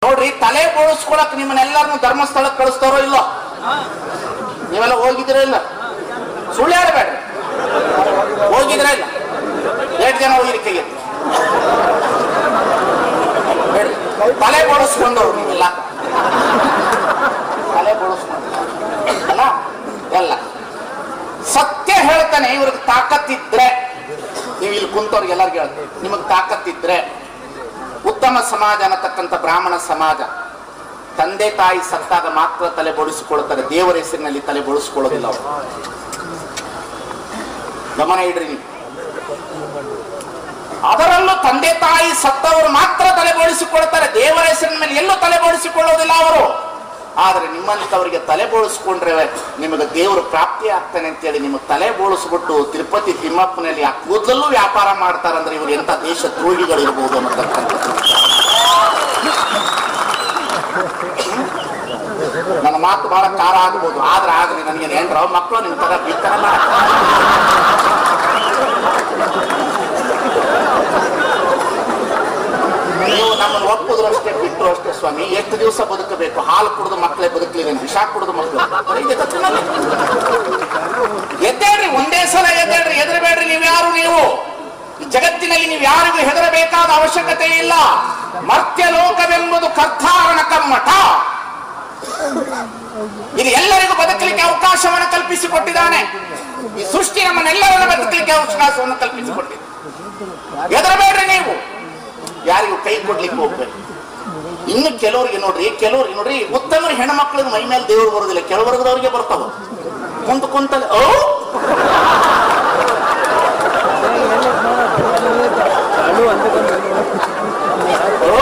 ನೋಡ್ರಿ ತಲೆ ಬೋಳಿಸ್ಕೊಳಕ್ ನಿಮ್ಮನ್ನೆಲ್ಲರನ್ನು ಧರ್ಮಸ್ಥಳಕ್ಕೆ ಕಳಿಸ್ತಾರೋ ಇಲ್ಲೋ ನೀವೆಲ್ಲ ಹೋಗಿದ್ದೀರಾ ಇಲ್ಲ ಸುಳ್ಳು ಹೇಳ್ಬೇಡ್ರಿ ಹೋಗಿದ್ರ ಇಲ್ಲ ಎಷ್ಟು ಜನ ಹೋಗಿರಿ ಕೈಗೆ ಹೇಳಿ. ತಲೆ ಬೋಳಿಸ್ಕೊಂಡವ್ರು ನೀವೆಲ್ಲ ತಲೆ ಬೋಳಿಸ್ಕೊಂಡು ಅಲ್ಲ ಎಲ್ಲ ಸತ್ಯ ಹೇಳ್ತಾನೆ ಇವ್ರಿಗೆ ತಾಕತ್ತಿದ್ರೆ ನೀವು ಇಲ್ಲಿ ಕುಂತವ್ರಿಗೆ ಎಲ್ಲರಿಗೂ ಹೇಳ್ತೀನಿ ನಿಮಗೆ ತಾಕತ್ತಿದ್ರೆ ಉತ್ತಮ ಸಮಾಜ ಅನ್ನತಕ್ಕಂಥ ಬ್ರಾಹ್ಮಣ ಸಮಾಜ ತಂದೆ ತಾಯಿ ಸತ್ತಾಗ ಮಾತ್ರ ತಲೆ ಬೋಳಿಸಿಕೊಳ್ತಾರೆ ದೇವರ ಹೆಸರಿನಲ್ಲಿ ತಲೆ ಬೋಳಿಸ್ಕೊಳ್ಳೋದಿಲ್ಲ ಅವರು ಗಮನ ಇಡ್ರಿ ನೀವು ಅದರಲ್ಲೂ ತಂದೆ ತಾಯಿ ಸತ್ತವರು ಮಾತ್ರ ತಲೆ ಬೋಳಿಸಿಕೊಳ್ತಾರೆ ದೇವರ ಹೆಸರಿನ ಮೇಲೆ ಎಲ್ಲೂ ತಲೆ ಬೋಳಿಸಿಕೊಳ್ಳೋದಿಲ್ಲ ಅವರು ಆದ್ರೆ ನಿಮ್ಮಂತವರಿಗೆ ತಲೆ ಬೋಳಿಸ್ಕೊಂಡ್ರೆ ನಿಮಗೆ ದೇವರು ಪ್ರಾಪ್ತಿ ಆಗ್ತಾನೆ ಅಂತೇಳಿ ನಿಮಗೆ ತಲೆ ಬೋಳಿಸ್ಬಿಟ್ಟು ತಿರುಪತಿ ತಿಮ್ಮಪ್ಪನಲ್ಲಿ ಆ ಕೂದಲಲ್ಲೂ ವ್ಯಾಪಾರ ಮಾಡ್ತಾರಂದ್ರೆ ಇವರು ಎಂತ ದೇಶ ದ್ರೋಹಿಗಳು ಇರಬಹುದು ಅನ್ನತಕ್ಕಂಥದ್ದು ನನ್ನ ಮಾತು ಬಹಳ ಕಾರ ಆಗ್ಬೋದು ಆದ್ರೆ ಆಗ್ಲಿ ನನಗೆ ಏನ್ರ ಮಕ್ಕಳು ನಿಮ್ ತರ ಬಿತ್ತರ ನೀವು ನಮ್ಮನ್ನು ಒಪ್ಪುದ್ರು ಅಷ್ಟೇ ಬಿಟ್ಟರು ಅಷ್ಟೇ ಸ್ವಾಮಿ ಎಷ್ಟು ದಿವಸ ಬದುಕಬೇಕು ಹಾಲು ಕುಡಿದು ಮಕ್ಕಳೇ ಬದುಕಲಿಲ್ಲ ವಿಷ ಕುಡಿದು ಮಕ್ಕಳು ಬರೀ ಜಗತ್ತಿನಲ್ಲಿ. ಎದ್ದೇಳ್ರಿ ಒಂದೇ ಸಲ ಎದ್ದೇಳ್ರಿ ಹೆದರಬೇಡ್ರಿ ನೀವು ಯಾರು ನೀವು ಈ ಜಗತ್ತಿನಲ್ಲಿ ನೀವು ಯಾರಿಗೂ ಹೆದರಬೇಕಾದ ಅವಶ್ಯಕತೆ ಇಲ್ಲ ಮರ್ತ್ಯ ಲೋಕವೆಂಬುದು ಕರ್ತಾರಣ ಕಮ್ಮಟ ಇದು ಎಲ್ಲರಿಗೂ ಬದುಕಲಿಕ್ಕೆ ಅವಕಾಶವನ್ನು ಕಲ್ಪಿಸಿಕೊಟ್ಟಿದ್ದಾನೆ ಈ ಸೃಷ್ಟಿ ನಮ್ಮನ್ನೆಲ್ಲರನ್ನು ಬದುಕಲಿಕ್ಕೆ ಅವಕಾಶವನ್ನು ಕಲ್ಪಿಸಿಕೊಟ್ಟಿದೆ ಹೆದರಬೇಡ್ರಿ ನೀವು ಯಾರಿಗೂ ಕೈ ಕೊಡ್ಲಿಕ್ಕೆ ಹೋಗ್ಬೇಕು ಇನ್ನು ಕೆಲವರಿಗೆ ನೋಡ್ರಿ ಕೆಲವ್ರಿಗೆ ನೋಡ್ರಿ ಉತ್ತಮ ಹೆಣ್ಮಕ್ಳಿಗೆ ಮೈ ಮೇಲೆ ದೇವರು ಬರೋದಿಲ್ಲ ಕೆಲವರ್ಗದವ್ರಿಗೆ ಬರ್ತಾವ ಕುಂತ ಕುಂತಲ್ಲಿ ಓ ಓ?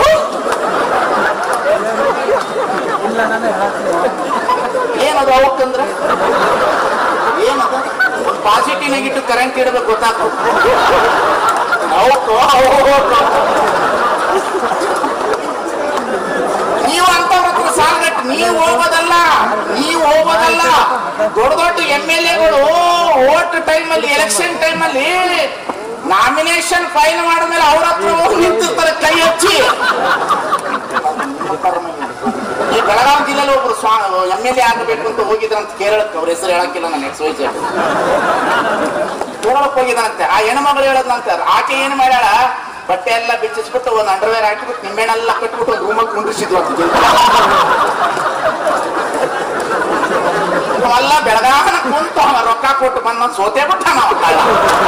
ಏನದು ಅವಕ್ಕಂದ್ರೆ ಏನದು ಒಂದು ಪಾಸಿಟಿವ್ ನೆಗೆಟಿವ್ ಕರೆಂಟ್ ಇಡಬೇಕು ಗೊತ್ತಾಗ್ತದೆ ಅವಕ್ಕೋ ಅವಕ್ಕೋ ನೀವು ಅಂತವ್ರ ಹತ್ರ ಸಾಲ್ಗಟ್ಟು ನೀವು ಹೋಗೋದಲ್ಲ ನೀವು ಹೋಗೋದಲ್ಲ ದೊಡ್ಡ ದೊಡ್ಡ ಎಂ ಎಲ್ ಎಗಳು ಓಟ್ ಟೈಮಲ್ಲಿ ಎಲೆಕ್ಷನ್ ಟೈಮಲ್ಲಿ ನಾಮಿನೇಷನ್ ಫೈಲ್ ಮಾಡಿದ್ಮೇಲೆ ಅವ್ರ ಹತ್ರ ಹೋಗಿ ನಿಂತಿರ್ತಾರೆ ಕೈ ಹಚ್ಚಿ ಈ ಬೆಳಗಾವಿ ಜಿಲ್ಲೆಯಲ್ಲಿ ಒಬ್ರು ಸ್ವಾ ಎಂ ಎಲ್ ಎ ಆಗಬೇಕು ಅಂತ ಹೋಗಿದ್ರಂತ ಕೇರಳಕ್ಕೆ ಅವ್ರ ಹೆಸರು ಹೇಳಕ್ಕಿಲ್ಲ ನನ್ನ ಎಕ್ಸ್ ವೈಸ್ ಕೇರಳಕ್ಕೆ ಹೋಗಿದ್ರಂತೆ ಆ ಹೆಣ್ಮಗಳು ಹೇಳದ್ನಂತೆ ಆಕೆ ಏನು ಮಾಡ್ಯಾಳ ಬಟ್ಟೆ ಎಲ್ಲ ಬಿಚ್ಚಿಸ್ಬಿಟ್ಟು ಒಂದು ಅಂಡರ್ವೇರ್ ಹಾಕಿಬಿಟ್ಟು ನಿಂಬೆಹಣ್ಣೆಲ್ಲ ಕಟ್ಬಿಟ್ಟು ಒಂದು ರೂಮಲ್ಲಿ ಕುಂಡ್ರಿಸಿದ್ವು ಅಂತ ಅಲ್ಲ ಬೆಳಗಾವನ ಕುಂತು ಅವ ರೊಕ್ಕ ಕೊಟ್ಟು ಬಂದ ಸೋತೆ ಬಿಟ್ಟ ನಾವು ಕಳ್ಳ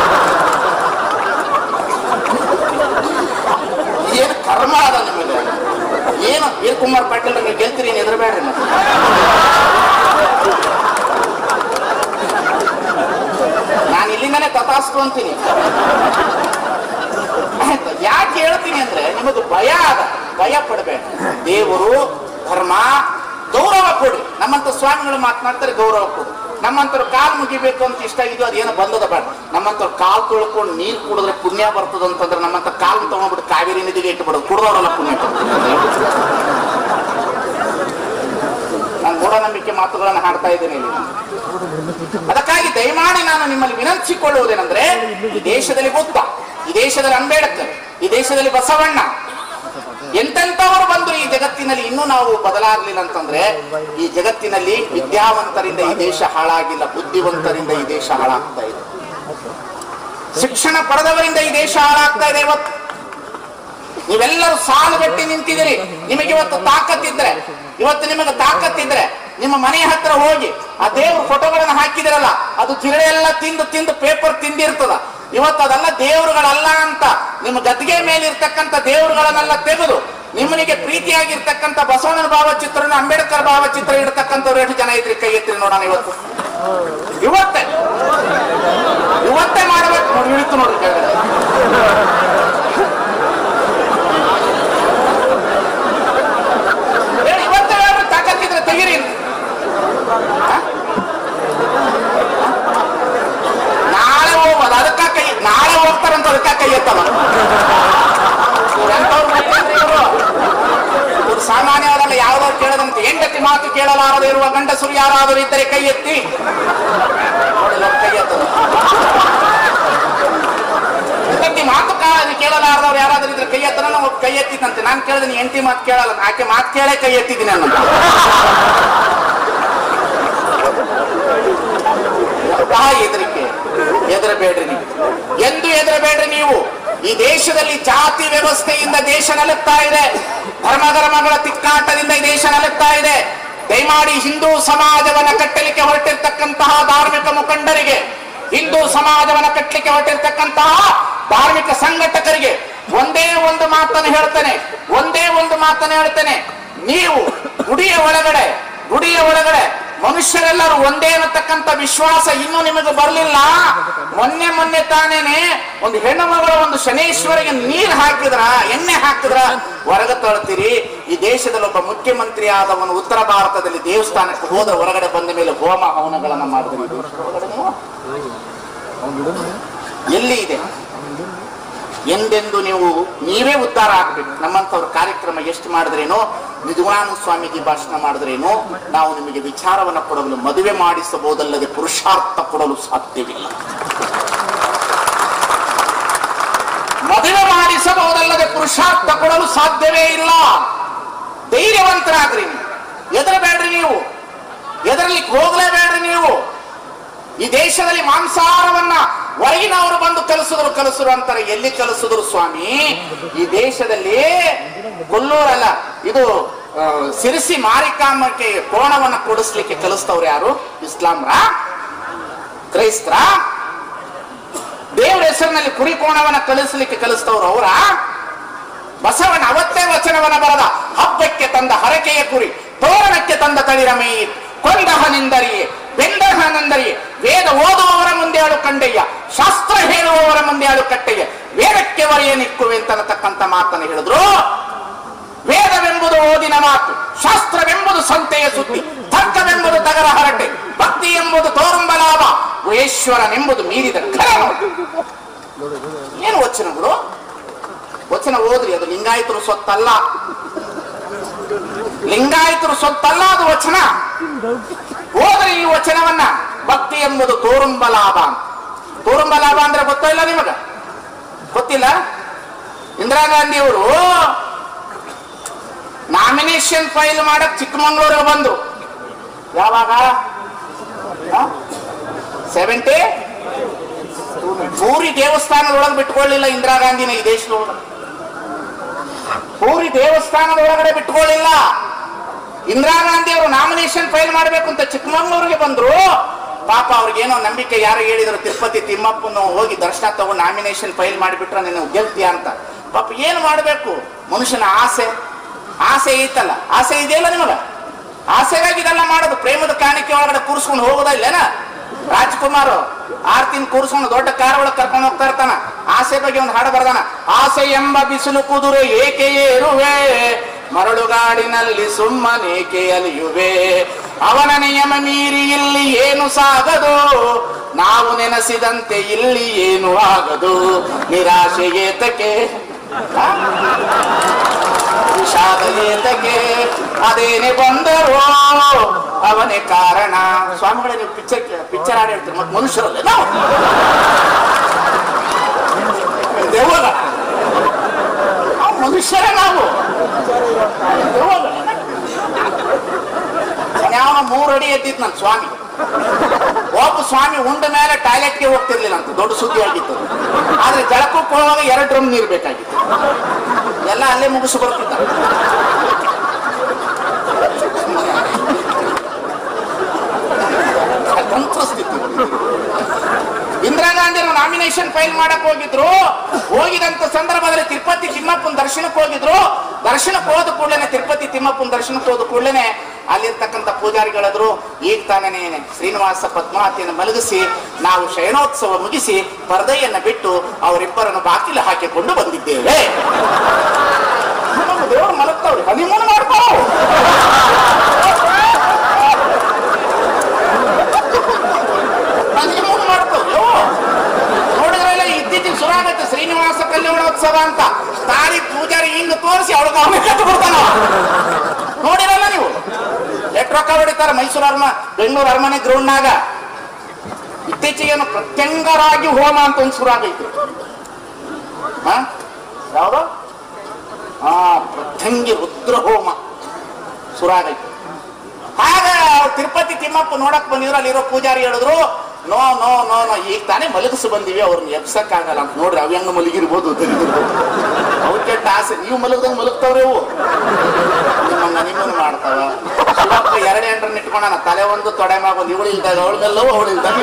ಏನು ಕರ್ಮ ಅದ ನಿಮಗೆ ಏನು ವೀರ್ ಕುಮಾರ್ ಪಾಟೀಲ್ ನೀವು ಗೆಲ್ತೀರಿ ಏನು ಹೆದರಬೇಡ್ರಿ ಮತ್ತೆ ನಾನು ಇಲ್ಲಿಂದನೇ ತಥಾಸ್ತು ಅಂತೀನಿ ಆಯ್ತು. ಯಾಕೆ ಹೇಳ್ತೀನಿ ಅಂದ್ರೆ ನಿಮಗೆ ಭಯ ಅದ ಭಯ ಪಡಬೇಡ ದೇವರು ಧರ್ಮ ಗೌರವ ಕೊಡಿ ನಮ್ಮಂತ ಸ್ವಾಮಿಗಳು ಮಾತನಾಡ್ತಾರೆ ಗೌರವ ಕೊಡಿ ನಮ್ಮಂತವ್ರು ಕಾಲ್ ಮುಗಿಬೇಕು ಅಂತ ಇಷ್ಟ ಇದು ಅದೇನೋ ಬಂದದ ಬೇಡ ನಮ್ಮಂತವ್ರು ಕಾಲ್ ತೊಳ್ಕೊಂಡು ನೀರ್ ಕುಡಿದ್ರೆ ಪುಣ್ಯ ಬರ್ತದ ಅಂತಂದ್ರೆ ನಮ್ಮಂತ ಕಾಲ್ ತಗೊಂಡ್ಬಿಟ್ಟು ಕಾವೇರಿ ನದಿಗೆ ಇಟ್ಬಿಡೋದು ಕುಡ್ದವ್ರಲ್ಲ ಪುಣ್ಯ ನಾನು ಮೂಢನಂಬಿಕೆ ಮಾತುಗಳನ್ನು ಹಾಡ್ತಾ ಇದ್ದೇನೆ ಇಲ್ಲಿ ಅದಕ್ಕಾಗಿ ದಯಮಾಡಿ ನಾನು ನಿಮ್ಮಲ್ಲಿ ವಿನಂತಿಸಿಕೊಳ್ಳುವುದೇನೆಂದ್ರೆ ಈ ದೇಶದಲ್ಲಿ ಬುದ್ಧ ಈ ದೇಶದಲ್ಲಿ ಅಂಬೇಡ್ಕರ್ ಈ ದೇಶದಲ್ಲಿ ಬಸವಣ್ಣ ಎಂತೆಂಥವರು ಬಂದ್ರು ಈ ಜಗತ್ತಿನಲ್ಲಿ ಇನ್ನೂ ನಾವು ಬದಲಾಗ್ಲಿಲ್ಲ ಅಂತಂದ್ರೆ ಈ ಜಗತ್ತಿನಲ್ಲಿ ವಿದ್ಯಾವಂತರಿಂದ ಈ ದೇಶ ಹಾಳಾಗಿಲ್ಲ ಬುದ್ಧಿವಂತರಿಂದ ಈ ದೇಶ ಹಾಳಾಗ್ತಾ ಇದೆ ಶಿಕ್ಷಣ ಪಡೆದವರಿಂದ ಈ ದೇಶ ಹಾಳಾಗ್ತಾ ಇದೆ ಇವತ್ತು ನೀವೆಲ್ಲರೂ ಸಾಲುಗಟ್ಟಿ ನಿಂತಿದ್ದೀರಿ ನಿಮಗೆ ಇವತ್ತು ತಾಕತ್ತಿದ್ರೆ ಇವತ್ತು ನಿಮಗೆ ತಾಕತ್ತಿದ್ರೆ ನಿಮ್ಮ ಮನೆ ಹತ್ರ ಹೋಗಿ ಆ ದೇವ್ರ ಫೋಟೋಗಳನ್ನ ಹಾಕಿದಿರಲ್ಲ ಅದು ಜಿರಳೆ ಎಲ್ಲ ತಿಂದು ತಿಂದು ಪೇಪರ್ ತಿಂದಿರ್ತದ ಇವತ್ತು ಅದೆಲ್ಲ ದೇವರುಗಳಲ್ಲ ಅಂತ ನಿಮ್ಮ ಗದ್ದಿಗೆ ಮೇಲೆ ಇರ್ತಕ್ಕಂಥ ದೇವರುಗಳನ್ನೆಲ್ಲ ತೆಗೆದು ನಿಮ್ಮನಿಗೆ ಪ್ರೀತಿಯಾಗಿರ್ತಕ್ಕಂಥ ಬಸವಣ್ಣನ ಭಾವಚಿತ್ರನ ಅಂಬೇಡ್ಕರ್ ಭಾವಚಿತ್ರ ಇಡ್ತಕ್ಕಂಥವ್ರು ಎಷ್ಟು ಜನ ಇದ್ರಿ ಕೈ ಎತ್ತಿರಿ ನೋಡೋಣ ಇವತ್ತು ಇವತ್ತೇ ಇವತ್ತೇ ಮಾಡ್ಬೇಕು ನೋಡಿ ಇಳಿತು ನೋಡ್ರಿ ಕೆಳಗಡೆ. ಹೇಳಿ, ಇವತ್ತೇ ಹೇಳ್ರಿ ತಾಕತ್ತಿದ್ರೆ ತೆಗಿರಿ ಹ? ನಾಳೆ ಹೋಗ್ಬೋದು ಅದಕ್ಕ ಕೈ ನಾಳೆ ಹೋಗ್ತಾರಂತ ಅದಕ್ಕ ಕೈ ಎತ್ತಲ್ಲ ಇವ್ರೆಂಥವ್ರು ಗೊತ್ತೇನ್ರಿ ಇವ್ರು? ಇವ್ರು ಸಾಮಾನ್ಯವಾದಲ್ಲ ಯಾವ್ದಾದ್ರು ಕೇಳದಂತೆ ಹೆಂಡತಿ ಮಾತು ಕೇಳಲಾರದೆ ಇರುವ ಗಂಡಸರು ಯಾರಾದರೂ ಇದ್ದರೆ ಕೈ ಎತ್ತಿ ನೋಡಿ ನೋಡಿ ಕೈ ಎತ್ತದ ಮಂದಿ ಮಾತು ಕಾ- ಕೇಳಲಾರದವ್ರು ಯಾರಾದ್ರೂ ಇದ್ರೆ ಕೈ ಎತ್ತರ ನಾವು ಕೈ ಎತ್ತಿದಂತೆ ನಾನು ಕೇಳಿದ್ರೆ ನೀ ಎಂಟಿ ಮಾತು ಕೇಳಲ್ಲ ಆಕೆ ಮಾತು ಕೇಳೇ ಕೈ ಎತ್ತಿದ್ದೀನಿ ನಾನು ಎಂತಹ ಹೆದರಿಕೆ ಹೆದರಬೇಡ್ರಿ ನೀವು ಎಂದು ಹೆದರಬೇಡ್ರಿ ನೀವು ಈ ದೇಶದಲ್ಲಿ ಜಾತಿ ವ್ಯವಸ್ಥೆಯಿಂದ ದೇಶ ನಲುತ್ತಾ ಇದೆ ಧರ್ಮಧರ್ಮಗಳ ತಿಕ್ಕಾಟದಿಂದ ಈ ದೇಶ ನಲುತ್ತಾ ಇದೆ ದಯಮಾಡಿ ಹಿಂದೂ ಸಮಾಜವನ್ನ ಕಟ್ಟಲಿಕ್ಕೆ ಹೊರಟಿರ್ತಕ್ಕಂತಹ ಧಾರ್ಮಿಕ ಮುಖಂಡರಿಗೆ ಹಿಂದೂ ಸಮಾಜವನ್ನ ಕಟ್ಟಲಿಕ್ಕೆ ಹೊರಟಿರ್ತಕ್ಕಂತಹ ಧಾರ್ಮಿಕ ಸಂಘಟಕರಿಗೆ ಒಂದೇ ಒಂದು ಮಾತನ್ನು ಹೇಳ್ತೇನೆ ಒಂದೇ ಒಂದು ಮಾತನ್ನು ಹೇಳ್ತೇನೆ ನೀವು ಗುಡಿಯ ಒಳಗಡೆ ಗುಡಿಯ ಒಳಗಡೆ ಮನುಷ್ಯರೆಲ್ಲರೂ ಒಂದೇ ಅನ್ನತಕ್ಕಂಥ ವಿಶ್ವಾಸ ಇನ್ನೂ ನಿಮಗೆ ಬರಲಿಲ್ಲ ಮೊನ್ನೆ ಮೊನ್ನೆ ತಾನೇನೆ ಒಂದು ಹೆಣ್ಣು ಮಗಳ ಒಂದು ಶನೇಶ್ವರಿಗೆ ನೀರು ಹಾಕಿದ್ರ ಎಣ್ಣೆ ಹಾಕಿದ್ರ ಹೊರಗೆ ತಳ್ತೀರಿ ಈ ದೇಶದಲ್ಲಿ ಒಬ್ಬ ಮುಖ್ಯಮಂತ್ರಿ ಆದವನು ಉತ್ತರ ಭಾರತದಲ್ಲಿ ದೇವಸ್ಥಾನಕ್ಕೆ ಹೋದ ಹೊರಗಡೆ ಬಂದ ಮೇಲೆ ಹೋಮ ಹವನಗಳನ್ನ ಮಾಡಿದ್ರಿ ಈ ದೇಶದ ಒಳಗಡೆ ನೀವು? ಎಲ್ಲಿ ಇದೆ ಎಂದೆಂದು ನೀವು ನೀವೇ ಉದ್ಧಾರ ಆಗ್ಬೇಕು ನಮ್ಮಂತವ್ರ ಕಾರ್ಯಕ್ರಮ ಎಷ್ಟು ಮಾಡಿದ್ರೇನೋ ನಿಜವಾನ ಸ್ವಾಮೀಜಿ ಭಾಷಣ ಮಾಡಿದ್ರೇನೋ ನಾವು ನಿಮಗೆ ವಿಚಾರವನ್ನ ಕೊಡಲು ಮದುವೆ ಮಾಡಿಸಬಹುದಲ್ಲದೆ ಪುರುಷಾರ್ಥ ಕೊಡಲು ಸಾಧ್ಯವಿಲ್ಲ ಮದುವೆ ಮಾಡಿಸಬಹುದಲ್ಲದೆ ಪುರುಷಾರ್ಥ ಕೊಡಲು ಸಾಧ್ಯವೇ ಇಲ್ಲ ಧೈರ್ಯವಂತರಾಗ್ರಿ ನೀವು ಎದರಬೇಡ್ರಿ ನೀವು ಎದರ್ಲಿಕ್ಕೆ ಹೋಗ್ಲೇಬೇಡ್ರಿ ನೀವು ಈ ದೇಶದಲ್ಲಿ ಮಾಂಸಾಹಾರವನ್ನ ಹೊರಗಿನವರು ಬಂದು ಕಲಿಸಿದ್ರು ಕಲಿಸಿದ್ರು ಅಂತಾರೆ ಎಲ್ಲಿ ಕಲಿಸಿದ್ರು ಸ್ವಾಮಿ ಈ ದೇಶದಲ್ಲಿ ಕೊಲ್ಲೂರಲ್ಲ ಇದು ಆ, ಸಿರಿಸಿ ಮಾರಿಕಾಮಕ್ಕೆ ಕೋಣವನ್ನ ಕೊಡಿಸ್ಲಿಕ್ಕೆ ಕಲಿಸ್ತವ್ರು ಯಾರು ಇಸ್ಲಾಂರ ಕ್ರೈಸ್ತರ ದೇವರ ಹೆಸರಿನಲ್ಲಿ ಕುರಿ ಕೋಣವನ್ನ ಕಲಿಸ್ಲಿಕ್ಕೆ ಕಲಿಸ್ತವ್ರು ಅವರ ಬಸವನ ಅವತ್ತೇ ವಚನವನ್ನ ಬರದ ಹಬ್ಬಕ್ಕೆ ತಂದ ಹರಕೆಯ ಕುರಿ ತೋರಣಕ್ಕೆ ತಂದ ತಳಿರಮೇ ಕೊಂದಹನೆಂದರಿಯೇ ಬೆಂದಹನೆಂದರಿಯೇ ವೇದ ಓದುವವರ ಮುಂದೆ ಆಳು ಕಂಡಯ್ಯ ಶಾಸ್ತ್ರ ಹೇಳುವವರ ಮುಂದೆ ಆಳು ಕಟ್ಟಯ್ಯ ವೇದಕ್ಕೆ ವರೆಯ ನಿಕ್ಕುವೆ ಅಂತನ್ನತಕ್ಕಂಥ ಮಾತನ್ನು ಹೇಳಿದ್ರು ವೇದವೆಂಬುದು ಓದಿನ ಮಾತು ಶಾಸ್ತ್ರವೆಂಬುದು ಸಂತೆಯ ಸುದ್ದಿ ತರ್ಕವೆಂಬುದು ತಗರ ಹರಟೆ ಭಕ್ತಿ ಎಂಬುದು ತೋರಂಬ ಲಾಭ ಈಶ್ವರನೆಂಬುದು ಮೀರಿದ ಖರ ಏನು ವಚನಗಳು ವಚನ ಓದ್ರಿ ಅದು ಲಿಂಗಾಯತರು ಸೊತ್ತಲ್ಲ ಲಿಂಗಾಯತರು ಸೊತ್ತಲ್ಲ ಅದು ವಚನ ಓದ್ರಿ ಈ ವಚನವನ್ನ ಭಕ್ತಿ ಎಂಬುದು ತೋರುಂಬ ಲಾಭ ಅಂತ. ತೋರುಂಬ ಲಾಭ ಅಂದ್ರೆ ಗೊತ್ತೋ ಇಲ್ಲ ನಿಮಗ ಗೊತ್ತಿಲ್ಲ ಇಂದಿರಾ ಗಾಂಧಿ ಅವರು ನಾಮಿನೇಷನ್ ಫೈಲ್ ಮಾಡಕ್ ಚಿಕ್ಕಮಂಗ್ಳೂರಿಗೆ ಬಂದು ಯಾವಾಗ ಸೆವೆಂಟಿ ಪೂರಿ ದೇವಸ್ಥಾನದೊಳಗೆ ಬಿಟ್ಕೊಳ್ಳಿಲ್ಲ ಇಂದಿರಾ ಗಾಂಧಿನ ಈ ದೇಶದೊಳಗೆ ಪೂರಿ ದೇವಸ್ಥಾನದೊಳಗಡೆ ಬಿಟ್ಕೊಳ್ಳಿಲ್ಲ ಇಂದಿರಾ ಗಾಂಧಿ ಅವರು ನಾಮಿನೇಷನ್ ಫೈಲ್ ಮಾಡಬೇಕು ಅಂತ ಚಿಕ್ಕಮಂಗ್ಳೂರಿಗೆ ಬಂದ್ರು ಪಾಪ ಅವ್ರಿಗೇನೋ ನಂಬಿಕೆ ಯಾರು ಹೇಳಿದ್ರು ತಿರುಪತಿ ತಿಮ್ಮಪ್ಪನ ಹೋಗಿ ದರ್ಶನ ತಗೊಂಡು ನಾಮಿನೇಷನ್ ಫೈಲ್ ಮಾಡಿಬಿಟ್ರೆ ನೀನು ಗೆಲ್ತೀಯ ಅಂತ ಪಾಪ ಏನು ಮಾಡಬೇಕು ಮನುಷ್ಯನ ಆಸೆ ಆಸೆ ಐತಲ್ಲ ಆಸೆ ಇದೆಯಲ್ಲ ನಿಮಗ ಆಸೆಗಾಗಿ ಇದೆಲ್ಲ ಮಾಡೋದು ಪ್ರೇಮದ ಕಾಣಿಕೆ ಒಳಗಡೆ ಕೂರಿಸ್ಕೊಂಡು ಹೋಗೋದ ಇಲ್ಲೇನ ರಾಜ್ಕುಮಾರ್ ಆರ್ತಿನ ಕೂರಿಸ್ಕೊಂಡು ದೊಡ್ಡ ಕಾರ್ ಒಳಗೆ ಕರ್ಕೊಂಡು ಹೋಗ್ತಾ ಇರ್ತಾನ ಆಸೆ ಬಗ್ಗೆ ಒಂದು ಹಾಡು ಬರ್ದಾನ ಆಸೆ ಎಂಬ ಬಿಸಿಲು ಕುದುರೆ ಏಕೆ ಏರುವೆ ಮರಳುಗಾಡಿನಲ್ಲಿ ಸುಮ್ಮನೇಕೆ ಅಲಿಯುವೆ ಅವನ ನಿಯಮ ಮೀರಿ ಇಲ್ಲಿ ಏನು ಸಾಗದು ನಾವು ನೆನೆಸಿದಂತೆ ಇಲ್ಲಿ ಏನು ಆಗದು ನಿರಾಶೆ ಏತಕ್ಕೆ ಆ? ವಿಷಾದ ಏತಕ್ಕೆ ಅದೇನೆ ಬಂದರು ಅವನೇ ಕಾರಣ ಸ್ವಾಮಿಗಳೇ ನೀವು ಪಿಕ್ಚರ್ ಪಿಕ್ಚರ್ ಹಾಡು ಹೇಳ್ತೀರಿ ಮತ್ತೆ ಮನುಷ್ಯರಲ್ಲ ನಾವು ದೆವ್ವಗ ನಾವು ಮನುಷ್ಯರೇ ನಾವು ದೆವ್ವಗ ಯಾವ ಮೂರು ಅಡಿ ಎದ್ದಿತ್ತು ನನ್ನ ಸ್ವಾಮಿ ಒಬ್ಬ ಸ್ವಾಮಿ ಉಂಡ ಮೇಲೆ ಟಾಯ್ಲೆಟ್ಗೆ ಹೋಗ್ತಿರ್ಲಿಲ್ಲ ಅಂತ ದೊಡ್ಡ ಸುದ್ದಿ ಆಗಿತ್ತು ಆದ್ರೆ ಜಳಕಕ್ಕೆ ಹೋಗುವಾಗ ಎರಡು ಡ್ರಮ್ ನೀರು ಬೇಕಾಗಿತ್ತು ಎಲ್ಲ ಅಲ್ಲೇ ಮುಗಿಸಿ ಬರ್ತಿದ್ದ ತಂತ್ರಸ್ಥಿತಿ ಇಂದಿರಾ ಗಾಂಧಿ ನಾಮಿನೇಷನ್ ಫೈಲ್ ಮಾಡಕ್ ಹೋಗಿದ್ರು ಹೋಗಿದಂತ ಸಂದರ್ಭದಲ್ಲಿ ತಿರುಪತಿ ತಿಮ್ಮಪ್ಪನ ದರ್ಶನಕ್ಕೆ ಹೋಗಿದ್ರು ದರ್ಶನಕ್ಕೆ ಹೋದ ಕೂಡಲೇ ತಿರುಪತಿ ತಿಮ್ಮಪ್ಪನ ದರ್ಶನಕ್ಕೆ ಹೋದ ಕೂಡಲೇ ಅಲ್ಲಿರ್ತಕ್ಕಂಥ ಪೂಜಾರಿಗಳಾದ್ರು ಈಗ ತಾನೇ ಶ್ರೀನಿವಾಸ ಪದ್ಮಾವತಿಯನ್ನು ಮಲಗಿಸಿ ನಾವು ಶಯನೋತ್ಸವ ಮುಗಿಸಿ ಪರದೆಯನ್ನ ಬಿಟ್ಟು ಅವರಿಬ್ಬರನ್ನು ಬಾಗಿಲು ಹಾಕಿಕೊಂಡು ಬಂದಿದ್ದೇವೆ ನಮ್ಮ ದೇವರು ಮಲಗ್ತಾವ್ರಿ ಹನಿಮೂನ್ ಮಾಡ್ತಾವ್ ಹನಿಮೂನ್ ಮಾಡ್ತಾವ್ ನೋಡಿದ್ರಲ್ಲ ಇತ್ತೀಚೆಗೆ ಶುರು ಆಗತ್ತೆ ಶ್ರೀನಿವಾಸ ಕಲ್ಯಾಣೋತ್ಸವ ಅಂತ ತಾಳಿ ಪೂಜಾರಿ ಹಿಂಗ್ ತೋರಿಸಿ ಅವಳಿಗೆ ಅವನೇ ಕಟ್ಟು ಬಿಡ್ತಾನ ನೋಡಿರಲ್ಲ ನೀವು ಎಷ್ಟು ರೊಕ್ಕ ಹೊಡಿತಾರ ಮೈಸೂರು ಅರಮ ಬೆಂಗಳೂರು ಅರಮನೆ ಗ್ರೌಂಡ್ನಾಗ ಇತ್ತೀಚೆಗೆ ಏನು ಪ್ರತ್ಯಂಗರಾಗಿ ಹೋಮ ಅಂತ ಒಂದು ಶುರು ಆಗೈತೆ ಹ? ಯಾವುದು ಆ ಪ್ರಥಂಗಿ ರುದ್ರಹೋಮ ಸುರಾಗೈತೆ ಆಗ ತಿರುಪತಿ ತಿಮ್ಮಪ್ಪ ನೋಡಕ್ ಬಂದಿದ್ರು ಅಲ್ಲಿರೋ ಪೂಜಾರಿ ಹೇಳಿದ್ರು ನೋ ನೋ ನೋ ನೋ ಈಗ ತಾನೇ ಮಲಗಿಸಿ ಬಂದಿವಿ ಅವ್ರನ್ನ ಎಬ್ಸಕ್ ಆಗಲ್ಲ ಅಂತ ನೋಡ್ರಿ ಅವ್ ಹೆಂಗ್ ಮಲಗಿರ್ಬೋದು ತಿಳಿದಿರ್ಬೋದು ಅವ್ರ ಕೆಟ್ಟ ಆಸೆ ನೀವು ಮಲಗ್ದಂಗ್ ಮಲಗ್ತಾವ್ರಿ ಅವು ನಿಮ್ಮನ್ನ ನಿಮ್ಮನ್ನ ಮಾಡ್ತಾವ ಶಿವಪ್ಪ ಎರಡು ಎಂಟ್ರನ್ನ ಇಟ್ಕೊಂಡ ತಲೆ ಒಂದು ತೊಡೆ ಮ್ಯಾಗ ಒಂದು ಇವಳು ಇಲ್ದಾಗ ಅವಳದಲ್ಲವು ಅವಳು ಇಲ್ದಾಗ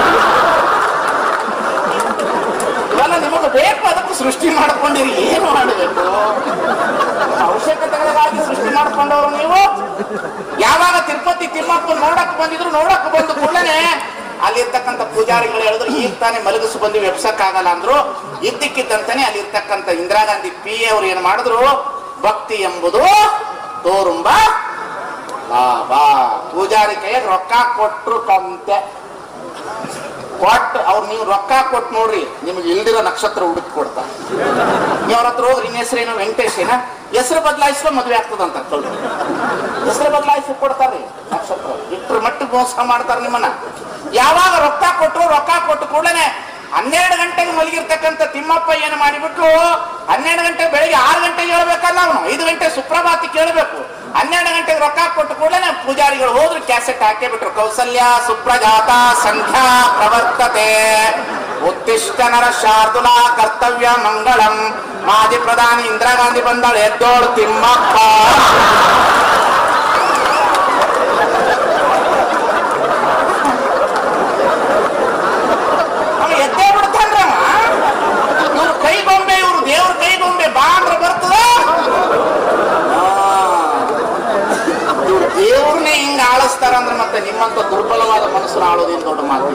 ಇವೆಲ್ಲ ನಿಮಗೆ ಬೇಕು ಅದಕ್ಕೆ ಸೃಷ್ಟಿ ಮಾಡ್ಕೊಂಡಿರಿ ಏನು ಮಾಡಬೇಕು ಅವಶ್ಯಕತೆಗಳಿಗಾಗಿ ಸೃಷ್ಟಿ ಮಾಡ್ಕೊಂಡವ್ರು ನೀವು ಯಾವಾಗ ತಿರುಪತಿ ತಿಮ್ಮಪ್ಪ ನೋಡಕ್ ಬಂದಿದ್ರು ನೋಡಕ್ ಬಂದು ಕೂಡಲೇ ಅಲ್ಲಿರ್ತಕ್ಕಂಥ ಪೂಜಾರಿಗಳು ಹೇಳಿದ್ರು ಈಗ ತಾನೇ ಮಲಗಿಸಿ ಬಂದು ಎಬ್ಸಕ್ ಆಗಲ್ಲ ಅಂದ್ರು ಇದ್ದಕ್ಕಿದ್ದಂತಾನೆ ಅಲ್ಲಿರ್ತಕ್ಕಂಥ ಇಂದಿರಾ ಗಾಂಧಿ ಪಿ ಎ ಅವ್ರು ಏನ್ ಮಾಡಿದ್ರು ಭಕ್ತಿ ಎಂಬುದು ತೋರುಂಬ ಲಾಭ ಪೂಜಾರಿ ಕೈಯಾಗ ರೊಕ್ಕ ಕೊಟ್ರು ಕಂತೆ ಕೊಟ್ಟು ಅವ್ರು ನೀವು ರೊಕ್ಕ ಕೊಟ್ಟು ನೋಡ್ರಿ ನಿಮ್ಗೆ ಇಲ್ದಿರೋ ನಕ್ಷತ್ರ ಹುಡುಕಿ ಕೊಡ್ತಾರೆ ನೀವು ಅವ್ರ ಹತ್ರ ಹೋಗ್ರಿ ನಿನ್ನ ಹೆಸರೇನು ವೆಂಕಟೇಶ್ ಏನ ಹೆಸರು ಬದಲಾಯಿಸ್ಕೊ ಮದ್ವೆ ಆಗ್ತದಂತ ಕಳ್ರಿ ಹೆಸರು ಬದಲಾಯಿಸಿ ಕೊಡ್ತಾರ್ರಿ ನಕ್ಷತ್ರ ಇಟ್ರ ಮಟ್ಟಿಗೆ ಮೋಸ ಮಾಡ್ತಾರೆ ನಿಮ್ಮನ್ನ ಯಾವಾಗ ರೊಕ್ಕ ಕೊಟ್ಟರು ರೊಕ್ಕ ಕೊಟ್ಟು ಕೂಡಲೇ ಹನ್ನೆರಡು ಗಂಟೆಗೆ ಮಲಗಿರ್ತಕ್ಕಂಥ ತಿಮ್ಮಪ್ಪ ಏನು ಮಾಡಿಬಿಟ್ರು ಹನ್ನೆರಡು ಗಂಟೆ ಬೆಳಿಗ್ಗೆ ಆರು ಗಂಟೆಗೆ ಹೇಳ್ಬೇಕಲ್ಲ ಅವನು ಐದು ಗಂಟೆ ಸುಪ್ರಭಾತಿ ಕೇಳಬೇಕು ಹನ್ನೆರಡು ಗಂಟೆಗೆ ರೊಕ್ಕ ಕೊಟ್ಟು ಕೂಡಲೇ ಪೂಜಾರಿಗಳು ಹೋದ್ರು ಕ್ಯಾಸೆಟ್ ಹಾಕೇ ಬಿಟ್ರು ಕೌಸಲ್ಯ ಸುಪ್ರಜಾತ ಸಂಧ್ಯಾ ಪ್ರವರ್ತತೆ ಉತ್ತಿಷ್ಟ ನರ ಶಾರ್ದುಲ ಕರ್ತವ್ಯ ಮಂಗಳಂ ಮಾಜಿ ಪ್ರಧಾನಿ ಇಂದಿರಾ ಗಾಂಧಿ ಬಂದಳು ಎದ್ದೋಳು ತಿಮ್ಮಪ್ಪ ಅವ ಎದ್ದೇ ಬಿಡ್ತಾನ್ರಿ ಅವ ಇವ್ರ ಕೈ ಗೊಂಬೆ ಇವ್ರು ದೇವ್ರ ಕೈ ಗೊಂಬೆ ಬಾ ಅಂದ್ರೆ ಬರ್ತದ ಇವ್ರು ದೇವ್ರನ್ನೇ ಹಿಂಗ ಆಳಿಸ್ತಾರ ಅಂದ್ರೆ ಮತ್ತೆ ನಿಮ್ಮಂತ ದುರ್ಬಲವಾದ ಮನಸ್ಸನ್ನು ಆಳೋದೇನು ದೊಡ್ಡ ಮಾತು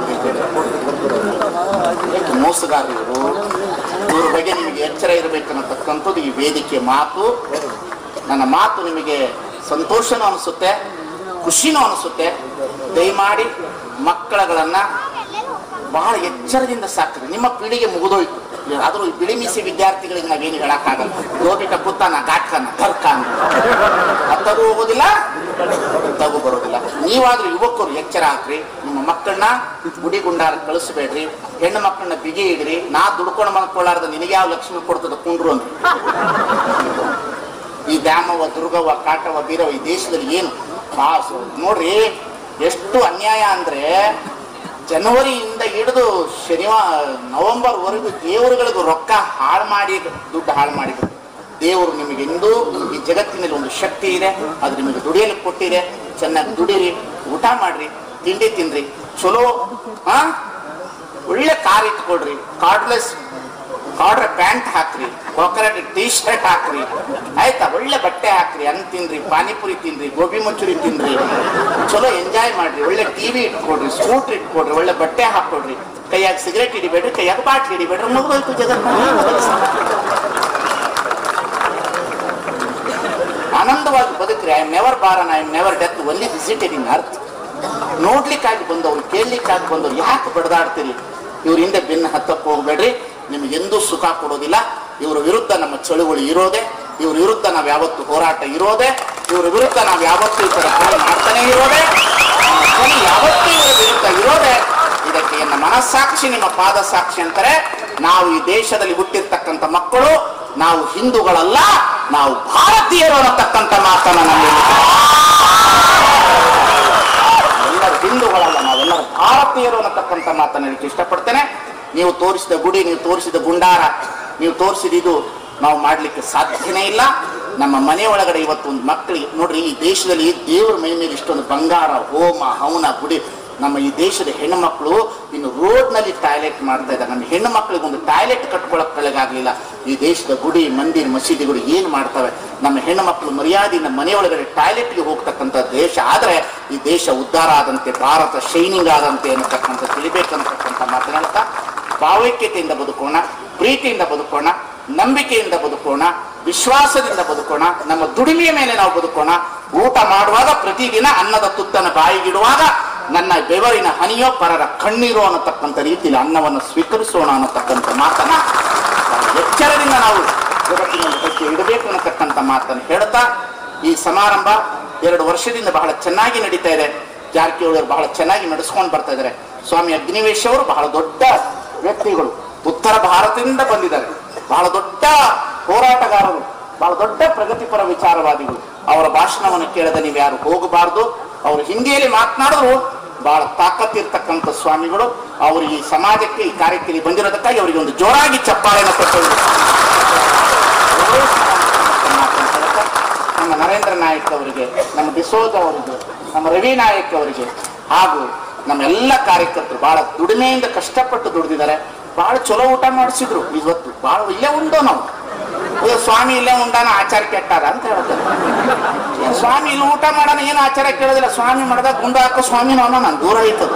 ಯಾಕೆ ಮೋಸಗಾರ ಇವರು ಇವ್ರ ಬಗ್ಗೆ ನಿಮಗೆ ಎಚ್ಚರ ಇರಬೇಕನ್ನತಕ್ಕಂಥದ್ದು ಈ ವೇದಿಕೆ ಮಾತು ನನ್ನ ಮಾತು ನಿಮಗೆ ಸಂತೋಷನೂ ಅನಿಸುತ್ತೆ ಖುಷಿನೂ ಅನಿಸುತ್ತೆ ದಯಮಾಡಿ ಮಕ್ಕಳುಗಳನ್ನ ಬಹಳ ಎಚ್ಚರದಿಂದ ಸಾಕ್ರಿ ನಿಮ್ಮ ಪೀಳಿಗೆ ಮುಗಿದೋಯ್ತು ಆದ್ರೂ ಈ ಬಿಳಿ ಮೀಸಿ ವಿದ್ಯಾರ್ಥಿಗಳಿಗೆ ನಾವೇನು ಹೇಳಕ್ಕಾಗಲ್ಲ ಲೋಕಿಕ ಕುತ್ತಾನ ಘಾಟ್ಕನ ತರ್ಕಾನ ಹತ್ತಗೂ ಹೋಗೋದಿಲ್ಲ ತಗು ಬರೋದಿಲ್ಲ ನೀವಾದ್ರೂ ಯುವಕರು ಎಚ್ಚರ ಹಾಕ್ರಿ ನಿಮ್ಮ ಮಕ್ಕಳನ್ನ ಗುಡಿ ಗುಂಡಾರ ಕಳಿಸ್ಬೇಡ್ರಿ ಹೆಣ್ಣು ಮಕ್ಕಳನ್ನ ಬಿಗಿ ಇಡ್ರಿ ನಾ ದುಡ್ಕೊಂಡು ಮಲ್ಕೊಳ್ಳಾರ್ದ ನಿನಗೆ ಯಾವ ಲಕ್ಷ್ಮಿ ಕೊಡ್ತದ ಕುಂಡ್ರು ಅಂತ ಈ ದ್ಯಾಮವ್ವ ದುರ್ಗವ್ವ ಕಾಟವ್ವ ಬೀರವ ಈ ದೇಶದಲ್ಲಿ ಏನು ಬಾ ಸು- ನೋಡ್ರಿ ಎಷ್ಟು ಅನ್ಯಾಯ ಅಂದ್ರೆ ಜನವರಿಯಿಂದ ಹಿಡಿದು ಶನಿವಾರ ನವೆಂಬರ್ ವರೆಗೂ ದೇವರುಗಳಿಗೂ ರೊಕ್ಕ ಹಾಳು ಮಾಡಿ ದುಡ್ಡು ಹಾಳು ಮಾಡಿದ್ರು ದೇವರು ನಿಮಗೆ ಎಂದೂ ಈ ಜಗತ್ತಿನಲ್ಲಿ ಒಂದು ಶಕ್ತಿ ಇದೆ ಅದು ನಿಮಗೆ ದುಡಿಯಲು ಕೊಟ್ಟಿದೆ ಚೆನ್ನಾಗಿ ದುಡಿರಿ ಊಟ ಮಾಡ್ರಿ ತಿಂಡಿ ತಿನ್ರಿ ಚಲೋ ಹಾ ಒಳ್ಳೆ ಕಾರ್ ಇಟ್ಕೊಳ್ರಿ ಕಾರ್ಡ್ಲೆಸ್ ಕಾರ್ಡ್ರ ಪ್ಯಾಂಟ್ ಹಾಕ್ರಿ ಕೊಕರೆಟ್ ಟೀ ಶರ್ಟ್ ಹಾಕ್ರಿ ಆಯ್ತಾ ಒಳ್ಳೆ ಬಟ್ಟೆ ಹಾಕ್ರಿ ಹಣ್ಣು ತಿನ್ರಿ ಪಾನಿಪುರಿ ತಿನ್ರಿ ಗೋಬಿ ಮಂಚೂರಿ ತಿನ್ರಿ ಚಲೋ ಎಂಜಾಯ್ ಮಾಡ್ರಿ ಒಳ್ಳೆ ಟಿವಿ ಇಟ್ಕೊಡ್ರಿ ಸ್ಕೂಟ್ರ್ ಇಟ್ಕೊಡ್ರಿ ಒಳ್ಳೆ ಬಟ್ಟೆ ಹಾಕೊಡ್ರಿ ಕೈಯಾಗ ಸಿಗರೇಟ್ ಹಿಡಿಬೇಡ್ರಿ ಕೈಯಾಗ ಬಾಟ್ಲಿ ಹಿಡಿಬೇಡ್ರಿ ಮುಗಿದೋಯ್ತು ಜಗತ್ತು ಆನಂದವಾಗಿ ಬದುಕ್ರಿ I am never born I am never death only visited in earth ನೋಡ್ಲಿಕ್ಕಾಗಿ ಬಂದವ್ರು ಕೇಳಲಿಕ್ಕಾಗಿ ಬಂದವ್ರು ಯಾಕೆ ಬಡದಾಡ್ತೀರಿ ಇವ್ರ ಹಿಂದೆ ಬೆನ್ನು ಹತ್ತಕ್ಕೆ ಹೋಗ್ಬೇಡ್ರಿ ನಿಮ್ಗೆ ಎಂದೂ ಸುಖ ಕೊಡೋದಿಲ್ಲ ಇವ್ರ ವಿರುದ್ಧ ನಮ್ಮ ಚಳುವಳಿ ಇರೋದೆ ಇವ್ರ ವಿರುದ್ಧ ನಾವು ಯಾವತ್ತು ಹೋರಾಟ ಇರೋದೆ ಇವ್ರ ವಿರುದ್ಧ ನಾವು ಯಾವತ್ತೂ ಈ ಥರ ಧ್ವನಿ ಮಾಡ್ತಾನೆ ಇರೋದೆ ನಮ್ಮ ಧ್ವನಿ ಯಾವತ್ತೂ ಇವರ ವಿರುದ್ಧ ಇರೋದೆ ಇದಕ್ಕೆ ನನ್ನ ಮನಸ್ಸಾಕ್ಷಿ ನಿಮ್ಮ ಪಾದ ಸಾಕ್ಷಿ ಅಂತಾರೆ ನಾವು ಈ ದೇಶದಲ್ಲಿ ಹುಟ್ಟಿರ್ತಕ್ಕಂಥ ಮಕ್ಕಳು ನಾವು ಹಿಂದೂಗಳಲ್ಲ ನಾವು ಭಾರತೀಯರು ಅನ್ನತಕ್ಕಂಥ ಮಾತನ್ನ ನಮ್ಮಲ್ಲಿ ಎಲ್ಲರೂ ಹಿಂದೂಗಳಲ್ಲ ನಾವೆಲ್ಲರೂ ಭಾರತೀಯರು ಅನ್ನತಕ್ಕಂಥ ಮಾತನ್ನ ಹೇಳಕ್ಕೆ ಇಷ್ಟಪಡ್ತೇನೆ ನೀವು ತೋರಿಸಿದ ಗುಡಿ ನೀವು ತೋರಿಸಿದ ಗುಂಡಾರ ನೀವು ತೋರಿಸಿದ ಇದು ನಾವು ಮಾಡ್ಲಿಕ್ಕೆ ಸಾಧ್ಯನೇ ಇಲ್ಲ ನಮ್ಮ ಮನೆ ಒಳಗಡೆ ಇವತ್ತು ಒಂದು ಮಕ್ಕಳಿಗೆ ನೋಡ್ರಿ ಈ ದೇಶದಲ್ಲಿ ದೇವರ ಮೈ ಮೇಲೆ ಇಷ್ಟೊಂದು ಬಂಗಾರ ಹೋಮ ಹವನ ಗುಡಿ ನಮ್ಮ ಈ ದೇಶದ ಹೆಣ್ಣು ಮಕ್ಕಳು ಇನ್ನು ರೋಡ್ನಲ್ಲಿ ಟಾಯ್ಲೆಟ್ ಮಾಡ್ತಾ ಇದ್ದಾರೆ ನಮ್ಮ ಹೆಣ್ಣು ಮಕ್ಕಳಿಗೆ ಒಂದು ಟಾಯ್ಲೆಟ್ ಕಟ್ಕೊಳಕ್ಕಾಗಲಿಲ್ಲ ಈ ದೇಶದ ಗುಡಿ ಮಂದಿರ ಮಸೀದಿಗಳು ಏನು ಮಾಡ್ತವೆ ನಮ್ಮ ಹೆಣ್ಣು ಮಕ್ಕಳು ಮರ್ಯಾದೆಯಿಂದ ಮನೆಯೊಳಗಡೆ ಟಾಯ್ಲೆಟ್ಗೆ ಹೋಗ್ತಕ್ಕಂಥ ದೇಶ ಆದರೆ ಈ ದೇಶ ಉದ್ಧಾರ ಆದಂತೆ ಭಾರತ ಶೈನಿಂಗ್ ಆದಂತೆ ಅನ್ನತಕ್ಕಂಥ ತಿಳಿಬೇಕನ್ನತಕ್ಕಂಥ ಮಾತನಾಡ್ತಾ ಭಾವೈಕ್ಯತೆಯಿಂದ ಬದುಕೋಣ ಪ್ರೀತಿಯಿಂದ ಬದುಕೋಣ ನಂಬಿಕೆಯಿಂದ ಬದುಕೋಣ ವಿಶ್ವಾಸದಿಂದ ಬದುಕೋಣ ನಮ್ಮ ದುಡಿಮೆಯ ಮೇಲೆ ನಾವು ಬದುಕೋಣ ಊಟ ಮಾಡುವಾಗ ಪ್ರತಿದಿನ ಅನ್ನದ ತುತ್ತನ ಬಾಯಿಗಿಡುವಾಗ ನನ್ನ ಬೆವರಿನ ಹನಿಯೋ ಪರರ ಕಣ್ಣೀರೋ ಅನ್ನತಕ್ಕಂಥ ರೀತಿಯಲ್ಲಿ ಅನ್ನವನ್ನು ಸ್ವೀಕರಿಸೋಣ ಅನ್ನತಕ್ಕಂಥ ಮಾತನ್ನ ಬಹಳ ಎಚ್ಚರದಿಂದ ನಾವು ಜಗತ್ತಿನಲ್ಲಿ ಹೆಜ್ಜೆ ಇಡಬೇಕು ಅನ್ನತಕ್ಕಂಥ ಮಾತನ್ನು ಹೇಳ್ತಾ ಈ ಸಮಾರಂಭ ಎರಡು ವರ್ಷದಿಂದ ಬಹಳ ಚೆನ್ನಾಗಿ ನಡೀತಾ ಇದೆ ಜಾರಕಿಹೊಳಿ ಅವರು ಬಹಳ ಚೆನ್ನಾಗಿ ನಡೆಸ್ಕೊಂಡು ಬರ್ತಾ ಇದ್ದಾರೆ ಸ್ವಾಮಿ ಅಗ್ನಿವೇಶ್ ಅವರು ಬಹಳ ದೊಡ್ಡ ವ್ಯಕ್ತಿಗಳು ಉತ್ತರ ಭಾರತದಿಂದ ಬಂದಿದ್ದಾರೆ ಬಹಳ ದೊಡ್ಡ ಹೋರಾಟಗಾರರು ಬಹಳ ದೊಡ್ಡ ಪ್ರಗತಿಪರ ವಿಚಾರವಾದಿಗಳು ಅವರ ಭಾಷಣವನ್ನು ಕೇಳದೆ ನೀವು ಯಾರು ಹೋಗಬಾರದು ಅವರು ಹಿಂದಿಯಲ್ಲಿ ಮಾತನಾಡಿದ್ರು ಬಹಳ ತಾಕತ್ತಿರ್ತಕ್ಕಂಥ ಸ್ವಾಮಿಗಳು ಅವರು ಈ ಸಮಾಜಕ್ಕೆ ಈ ಕಾರ್ಯಕ್ಕೆ ಇಲ್ಲಿ ಬಂದಿರೋದಕ್ಕಾಗಿ ಅವರಿಗೆ ಒಂದು ಜೋರಾಗಿ ಚಪ್ಪಾಳೆಯನ್ನು ಕೊಟ್ಟರು ನಮ್ಮ ನರೇಂದ್ರ ನಾಯಕ್ ಅವರಿಗೆ ನಮ್ಮ ಡಿಸೋಜ್ ಅವರಿಗೆ ನಮ್ಮ ರವಿ ನಾಯಕ್ ಅವರಿಗೆ ಹಾಗೂ ನಮ್ಮ ಎಲ್ಲ ಕಾರ್ಯಕರ್ತರು ಬಹಳ ದುಡಿಮೆಯಿಂದ ಕಷ್ಟಪಟ್ಟು ದುಡಿದಿದ್ದಾರೆ ಬಹಳ ಚಲೋ ಊಟ ಮಾಡಿಸಿದ್ರು ಇವತ್ತು ಬಹಳ ಇಲ್ಲೇ ಉಂಡೋ ನಾವು ಇದು ಸ್ವಾಮಿ ಇಲ್ಲೇ ಉಂಡಾನ ಆಚಾರ ಕೆಟ್ಟಾರ ಅಂತ ಹೇಳ್ತಾರೆ ಏನ್ ಸ್ವಾಮಿ ಇಲ್ಲಿ ಊಟ ಮಾಡೋಣ ಏನು ಆಚಾರ ಕೇಳೋದಿಲ್ಲ ಸ್ವಾಮಿ ಮಾಡಿದಾಗ ಗುಂಡು ಹಾಕೋ ಸ್ವಾಮಿ ಅನ್ನೋ ನಾನು ದೂರ ಐತದ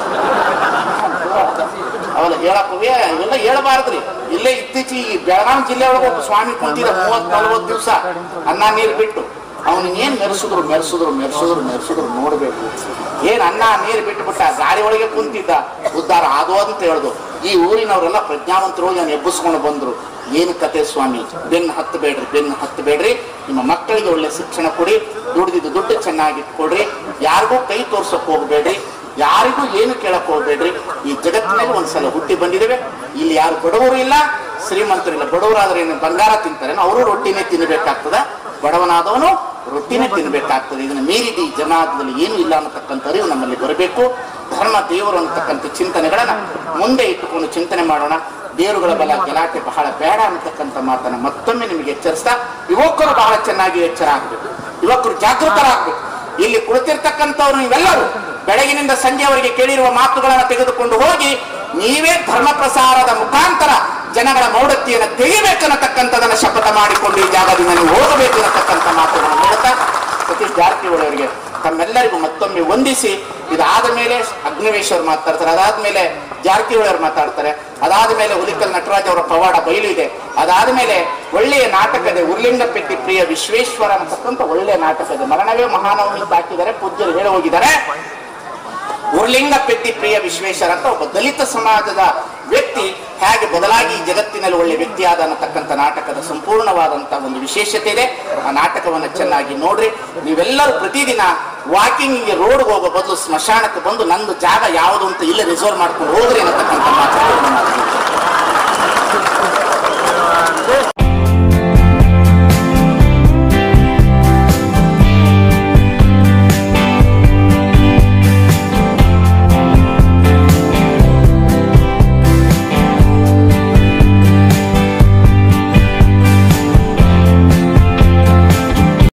ಅವೆಲ್ಲ ಹೇಳಕ್ಕವೇ ಇವೆಲ್ಲ ಹೇಳಬಾರ್ದ್ರಿ ಇಲ್ಲೇ ಇತ್ತೀಚೆಗೆ ಈ ಬೆಳಗಾವಿ ಜಿಲ್ಲೆ ಒಳಗೆ ಒಬ್ಬ ಸ್ವಾಮಿ ಕುಂತಿದ ಮೂವತ್ ನಲ್ವತ್ತು ದಿವಸ ಅನ್ನ ನೀರು ಬಿಟ್ಟು ಅವನಿಗೆ ಏನ್ ಮೆರೆಸಿದ್ರು ಮೆರೆಸಿದ್ರು ಮೆರೆಸಿದ್ರು ಮೆರೆಸಿದ್ರು ನೋಡ್ಬೇಕು ಏನ್ ಅನ್ನ ನೀರು ಬಿಟ್ಟುಬಿಟ್ಟ ಗಾಡಿ ಒಳಗೆ ಕುಂತಿದ್ದ ಉದ್ಧಾರ ಆದೋ ಅಂತ ಹೇಳ್ದು ಈ ಊರಿನವರೆಲ್ಲ ಪ್ರಜ್ಞಾವಂತರು ಹೋಗಿ ಅವ್ನು ಎಬ್ಬಿಸ್ಕೊಂಡು ಬಂದ್ರು ಏನು ಕತೆ ಸ್ವಾಮಿ ಬೆನ್ನು ಹತ್ತಬೇಡ್ರಿ ಬೆನ್ನು ಹತ್ತಬೇಡ್ರಿ ನಿಮ್ಮ ಮಕ್ಕಳಿಗೆ ಒಳ್ಳೆ ಶಿಕ್ಷಣ ಕೊಡಿ ದುಡ್ದಿದ್ದು ದುಡ್ಡು ಚೆನ್ನಾಗಿ ಕೊಡ್ರಿ ಯಾರಿಗೂ ಕೈ ತೋರ್ಸಕ್ ಹೋಗ್ಬೇಡ್ರಿ ಯಾರಿಗೂ ಏನು ಕೇಳಕ್ ಹೋಗ್ಬೇಡ್ರಿ ಈ ಜಗತ್ತಿನಲ್ಲಿ ಒಂದ್ಸಲ ಹುಟ್ಟಿ ಬಂದಿದ್ದೇವೆ ಇಲ್ಲಿ ಯಾರು ಬಡವರು ಇಲ್ಲ ಶ್ರೀಮಂತರಿಲ್ಲ ಬಡವರಾದ್ರೆ ಏನು ಬಂಗಾರ ತಿಂತಾರೆ ಅವರು ರೊಟ್ಟಿನೇ ತಿನ್ನಬೇಕಾಗ್ತದ ಬಡವನಾದವನು ರೊಟ್ಟಿನೇ ತಿನ್ನಬೇಕಾಗ್ತದೆ ಇದನ್ನ ಮೀರಿದ ಈ ಜನಾಂಗದಲ್ಲಿ ಏನು ಇಲ್ಲ ಅನ್ನತಕ್ಕಂಥ ಅರಿವು ನಮ್ಮಲ್ಲಿ ಬರಬೇಕು ಧರ್ಮ ದೇವರು ಅನ್ನತಕ್ಕಂಥ ಚಿಂತನೆಗಳನ್ನ ಮುಂದೆ ಇಟ್ಟುಕೊಂಡು ಚಿಂತನೆ ಮಾಡೋಣ ದೇವರುಗಳ ಬಲ ಗಲಾಟೆ ಬಹಳ ಬೇಡ ಅನ್ನತಕ್ಕಂಥ ಮಾತನ್ನ ಮತ್ತೊಮ್ಮೆ ನಿಮಗೆ ಎಚ್ಚರಿಸ್ತಾ ಯುವಕರು ಬಹಳ ಚೆನ್ನಾಗಿ ಎಚ್ಚರ ಆಗ್ಬೇಕು ಯುವಕರು ಜಾಗೃತರಾಗಬೇಕು ಇಲ್ಲಿ ಕುಳಿತಿರ್ತಕ್ಕಂಥವ್ರು ನೀವೆಲ್ಲರೂ ಬೆಳಗಿನಿಂದ ಸಂಜೆಯವರೆಗೆ ಕೇಳಿರುವ ಮಾತುಗಳನ್ನು ತೆಗೆದುಕೊಂಡು ಹೋಗಿ ನೀವೇ ಧರ್ಮ ಪ್ರಸಾರದ ಮುಖಾಂತರ ಜನಗಳ ಮೌಢ್ಯತೆಯನ್ನು ತೆಗಿಬೇಕನ್ನತಕ್ಕಂಥದನ್ನ ಶಪಥ ಮಾಡಿಕೊಂಡು ಈ ಜಾಗದಿಂದ ನೀವು ಹೋಗಬೇಕು ಅನ್ನತಕ್ಕಂಥ ಮಾತುಗಳನ್ನು ಹೇಳ್ತಾ ಸತೀಶ್ ಜಾರಕಿಹೊಳಿ ಅವರಿಗೆ ತಮ್ಮೆಲ್ಲರಿಗೂ ಮತ್ತೊಮ್ಮೆ ವಂದಿಸಿ ಇದಾದ ಮೇಲೆ ಅಗ್ನಿವೇಶ್ವರ್ ಮಾತಾಡ್ತಾರೆ ಅದಾದ್ಮೇಲೆ ಜಾರಕಿಹೊಳಿ ಅವರು ಮಾತಾಡ್ತಾರೆ ಅದಾದ ಮೇಲೆ ಹುಲಿಕಲ್ ನಟರಾಜ್ ಅವರ ಪವಾಡ ಬಯಲು ಇದೆ ಅದಾದ ಮೇಲೆ ಒಳ್ಳೆಯ ನಾಟಕ ಇದೆ ಉರ್ಲಿಂಗಪೆಟ್ಟಿ ಪ್ರಿಯ ವಿಶ್ವೇಶ್ವರ ಅಂತಕ್ಕಂಥ ಒಳ್ಳೆಯ ನಾಟಕ ಇದೆ ಮರಣವೇ ಮಹಾನವಮಿ ಅಂತ ಹಾಕಿದ್ದಾರೆ ಪೂಜ್ಯರು ಹೇಳಿ ಹೋಗಿದ್ದಾರೆ ಉರ್ಲಿಂಗ ಪೆಟ್ಟಿ ಪ್ರಿಯ ವಿಶ್ವೇಶ್ವರ ಅಂತ ಒಬ್ಬ ದಲಿತ ಸಮಾಜದ ವ್ಯಕ್ತಿ ಹೇಗೆ ಬದಲಾಗಿ ಈ ಜಗತ್ತಿನಲ್ಲಿ ಒಳ್ಳೆ ವ್ಯಕ್ತಿಯಾದ ಅನ್ನತಕ್ಕಂಥ ನಾಟಕದ ಸಂಪೂರ್ಣವಾದಂತ ಒಂದು ವಿಶೇಷತೆ ಇದೆ ಆ ನಾಟಕವನ್ನು ಚೆನ್ನಾಗಿ ನೋಡ್ರಿ ನೀವೆಲ್ಲರೂ ಪ್ರತಿದಿನ ವಾಕಿಂಗ್ ರೋಡ್ಗೆ ಹೋಗೋ ಬದಲು ಸ್ಮಶಾನಕ್ಕೆ ಬಂದು ನಂದು ಜಾಗ ಯಾವುದು ಅಂತ ಇಲ್ಲೇ ರಿಸರ್ವ್ ಮಾಡ್ಕೊಂಡು ಹೋಗ್ರಿ ಅನ್ನತಕ್ಕಂಥ